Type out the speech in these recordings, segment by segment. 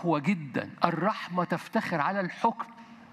أقوى جدا الرحمة تفتخر على الحكم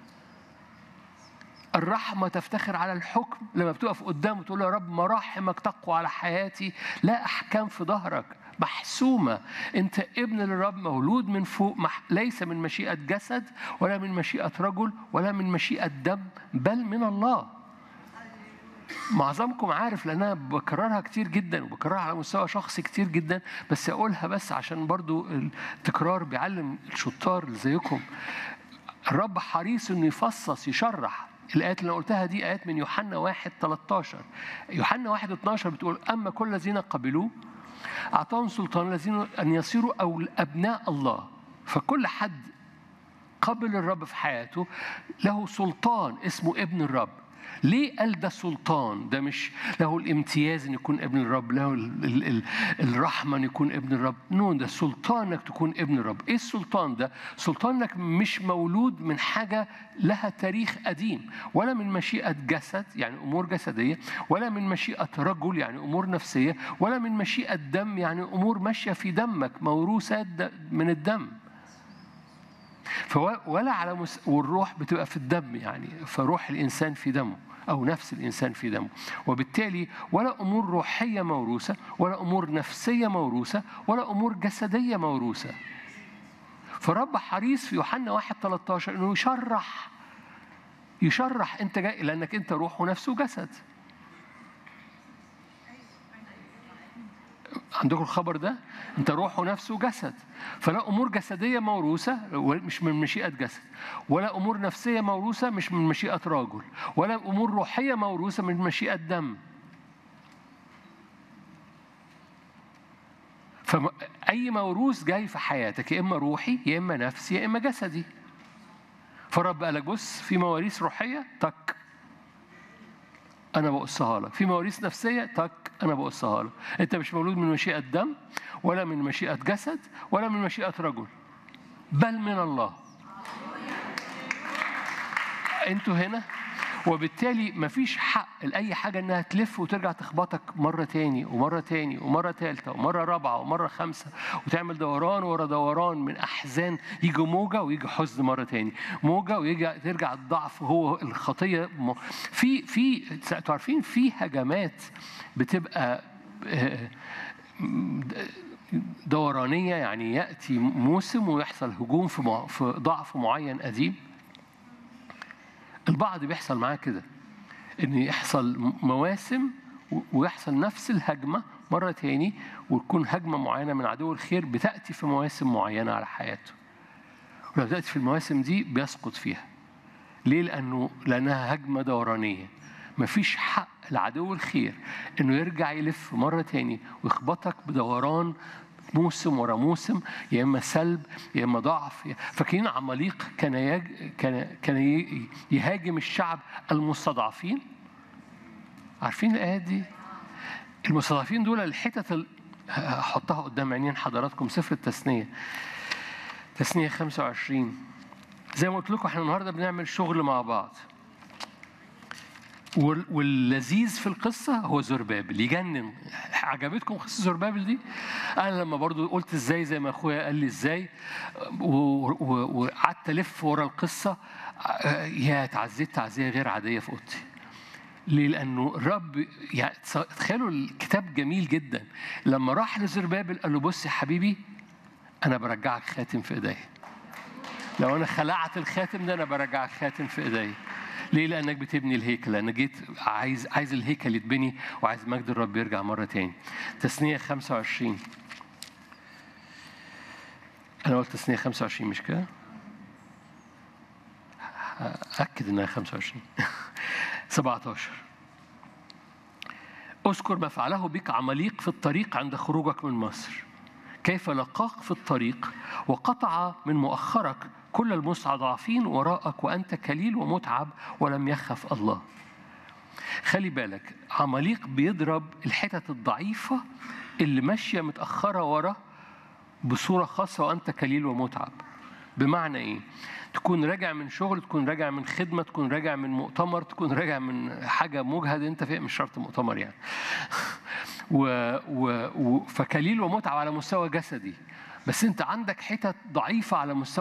الرحمة تفتخر على الحكم لما بتقف قدامه تقول له يا رب مراحمك تقوى على حياتي لا أحكام في ظهرك محسومة أنت ابن للرب مولود من فوق مح... ليس من مشيئة جسد ولا من مشيئة رجل ولا من مشيئة دم بل من الله معظمكم عارف لان انا بكررها كتير جدا وبكررها على مستوى شخصي كتير جدا بس اقولها بس عشان برضو التكرار بيعلم الشطار اللي زيكم الرب حريص انه يفصص يشرح الآيات اللي أنا قلتها دي آيات من يوحنا 1 13 يوحنا 1 12 بتقول أما كل الذين قبلوه أعطاهم سلطان الذين أن يصيروا أو أبناء الله فكل حد قبل الرب في حياته له سلطان اسمه ابن الرب ليه قال ده سلطان ده مش له الامتياز ان يكون ابن الرب له ال ال ال الرحمه ان يكون ابن الرب نو ده سلطان انك تكون ابن الرب ايه السلطان ده سلطان انك مش مولود من حاجه لها تاريخ قديم ولا من مشيئه جسد يعني امور جسديه ولا من مشيئه رجل يعني امور نفسيه ولا من مشيئه دم يعني امور ماشيه في دمك موروثه من الدم ولا على مس... والروح بتبقى في الدم يعني فروح الانسان في دمه او نفس الانسان في دمه وبالتالي ولا امور روحيه موروثه ولا امور نفسيه موروثه ولا امور جسديه موروثه فرب حريص في يوحنا 1 13 انه يشرح يشرح انت جاي لانك انت روح ونفس وجسد عندكم الخبر ده انت روح ونفس وجسد فلا امور جسديه موروثه مش من مشيئه جسد ولا امور نفسيه موروثه مش من مشيئه رجل ولا امور روحيه موروثه من مشيئه دم فاي موروث جاي في حياتك يا اما روحي يا اما نفسي يا اما جسدي فرب قال لك بص في مواريث روحيه تك انا بقصها لك في مواريث نفسيه تك انا بقصها لك انت مش مولود من مشيئه دم ولا من مشيئه جسد ولا من مشيئه رجل بل من الله انتوا هنا وبالتالي مفيش حق لأي حاجة إنها تلف وترجع تخبطك مرة تاني ومرة تاني ومرة تالتة ومرة رابعة ومرة خامسة وتعمل دوران ورا دوران من أحزان يجي موجة ويجي حزن مرة تاني موجة ويجي ترجع الضعف هو الخطية في في انتوا عارفين في هجمات بتبقى دورانية يعني يأتي موسم ويحصل هجوم في في ضعف معين قديم البعض بيحصل معاه كده ان يحصل مواسم ويحصل نفس الهجمه مره تاني وتكون هجمه معينه من عدو الخير بتاتي في مواسم معينه على حياته ولو تاتي في المواسم دي بيسقط فيها ليه لانه لانها هجمه دورانيه مفيش حق لعدو الخير انه يرجع يلف مره تاني ويخبطك بدوران موسم ورا موسم يا اما سلب يا اما ضعف فاكرين عماليق كان يج... كان كان يهاجم الشعب المستضعفين عارفين الايه دي المستضعفين دول الحتت ال... هحطها قدام عينين حضراتكم سفر التثنيه تثنيه 25 زي ما قلت لكم احنا النهارده بنعمل شغل مع بعض واللذيذ في القصة هو زربابل يجنن عجبتكم قصة زربابل دي؟ أنا لما برضو قلت إزاي زي ما أخويا قال لي إزاي وقعدت ألف ورا القصة يا تعزيت تعزية غير عادية في أوضتي ليه؟ لأنه الرب يعني تخيلوا الكتاب جميل جدا لما راح لزربابل قال له بص يا حبيبي أنا برجعك خاتم في إيديا لو أنا خلعت الخاتم ده أنا برجعك خاتم في إيديا ليه؟ لأنك بتبني الهيكل، أنا جيت عايز عايز الهيكل يتبني وعايز مجد الرب يرجع مرة تاني. تثنية 25 أنا قلت تثنية 25 مش كده؟ أكد إنها 25 17 اذكر ما فعله بك عماليق في الطريق عند خروجك من مصر كيف لقاك في الطريق وقطع من مؤخرك كل المستضعفين وراءك وأنت كليل ومتعب ولم يخف الله خلي بالك عماليق بيضرب الحتت الضعيفة اللي ماشية متأخرة ورا بصورة خاصة وأنت كليل ومتعب بمعنى إيه؟ تكون راجع من شغل تكون راجع من خدمة تكون راجع من مؤتمر تكون راجع من حاجة مجهد أنت فيها مش شرط مؤتمر يعني و و و فكليل ومتعب على مستوى جسدي بس انت عندك حتت ضعيفه على مستوى